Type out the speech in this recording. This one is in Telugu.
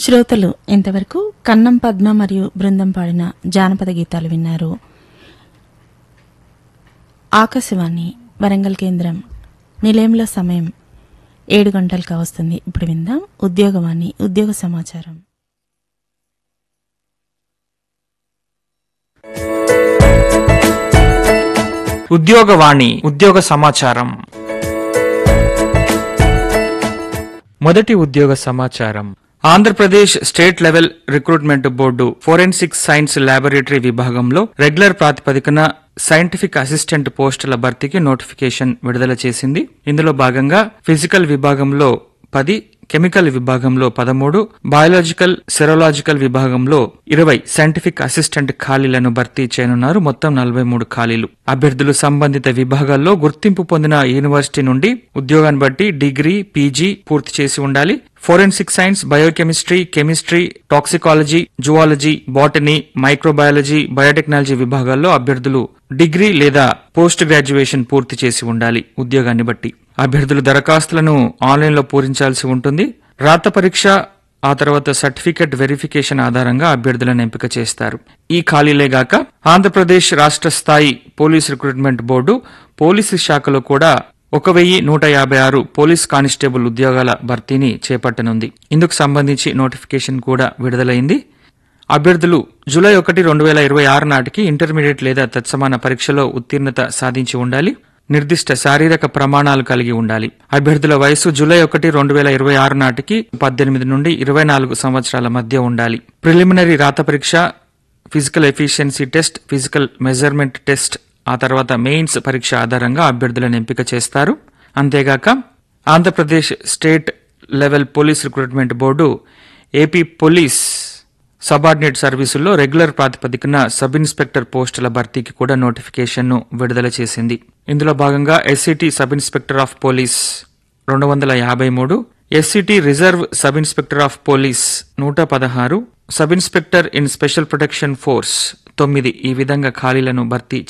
శ్రోతలు ఇంతవరకు కన్నం పద్మ మరియు బృందం పాడిన జానపద గీతాలు విన్నారు ఆకాశవాణి వరంగల్ కేంద్రం నిలయంలో సమయం ఏడు గంటలకు వస్తుంది ఇప్పుడు విందాం ఉద్యోగవాణి ఉద్యోగ సమాచారం ఉద్యోగవాణి ఉద్యోగ సమాచారం మొదటి ఉద్యోగ సమాచారం Andhra Pradesh state level recruitment board forensic science laboratory విభాగంలో రెగ్యులర్ ప్రాతిపదికన సైంటిఫిక్ అసిస్టెంట్ పోస్టుల భర్తీకి నోటిఫికేషన్ విడుదల చేసింది ఇందులో భాగంగా ఫిజికల్ విభాగంలో పది కెమికల్ విభాగంలో పదమూడు బయాలజికల్ సెరోలాజికల్ విభాగంలో ఇరవై సైంటిఫిక్ అసిస్టెంట్ ఖాళీలను భర్తీ చేయనున్నారు మొత్తం నలభై మూడు ఖాళీలు అభ్యర్థులు సంబంధిత విభాగాల్లో గుర్తింపు పొందిన యూనివర్సిటీ నుండి ఉద్యోగాన్ని బట్టి డిగ్రీ పీజీ పూర్తి చేసి ఉండాలి forensic science biochemistry chemistry toxicology zoology botany microbiology biotechnology విభాగాల్లో అభ్యర్థులు డిగ్రీ లేదా పోస్ట్ గ్రాడ్యుయేషన్ పూర్తి చేసి ఉండాలి ఉద్యోగాన్ని బట్టి అభ్యర్థులు దరఖాస్తులను ఆన్లైన్లో పూరించాల్సి ఉంటుంది రాత పరీక్ష ఆ తర్వాత సర్టిఫికెట్ వెరిఫికేషన్ ఆధారంగా అభ్యర్థులను ఎంపిక చేస్తారు ఈ ఖాళీలే గాక ఆంధ్రప్రదేశ్ రాష్ట్ర స్థాయి పోలీస్ రిక్రూట్మెంట్ బోర్డు పోలీసు శాఖలో కూడా ఒక వెయ్యి నూట యాభై ఆరు పోలీస్ కానిస్టేబుల్ ఉద్యోగాల భర్తీని చేపట్టనుంది ఇందుకు సంబంధించి నోటిఫికేషన్ కూడా విడుదలైంది అభ్యర్థులు జూలై ఒకటి రెండు వేల ఇరవై ఆరు నాటికి ఇంటర్మీడియట్ లేదా తత్సమాన పరీక్షలో ఉత్తీర్ణత సాధించి ఉండాలి నిర్దిష్ట శారీరక ప్రమాణాలు కలిగి ఉండాలి అభ్యర్థుల వయసు జూలై ఒకటి రెండు వేల ఇరవై ఆరు నాటికి పద్దెనిమిది నుండి ఇరవై నాలుగు సంవత్సరాల మధ్య ఉండాలి ప్రిలిమినరీ రాత పరీక్ష physical efficiency test physical measurement test ఆ తర్వాత మెయిన్స్ పరీక్ష ఆధారంగా అభ్యర్థులను ఎంపిక చేస్తారు అంతేగాక Andhra Pradesh state level police recruitment board AP police subordinate సర్వీసుల్లో రెగ్యులర్ ప్రాతిపదికన సబ్ ఇన్స్పెక్టర్ పోస్టుల భర్తీకి కూడా నోటిఫికేషన్ను విడుదల చేసింది ఇందులో భాగంగా SCT sub inspector of police రెండు వందల యాభై మూడు SCT reserve sub inspector of police నూట పదహారు sub inspector in special protection force తొమ్మిది ఈ విధంగా ఖాళీలను భర్తీ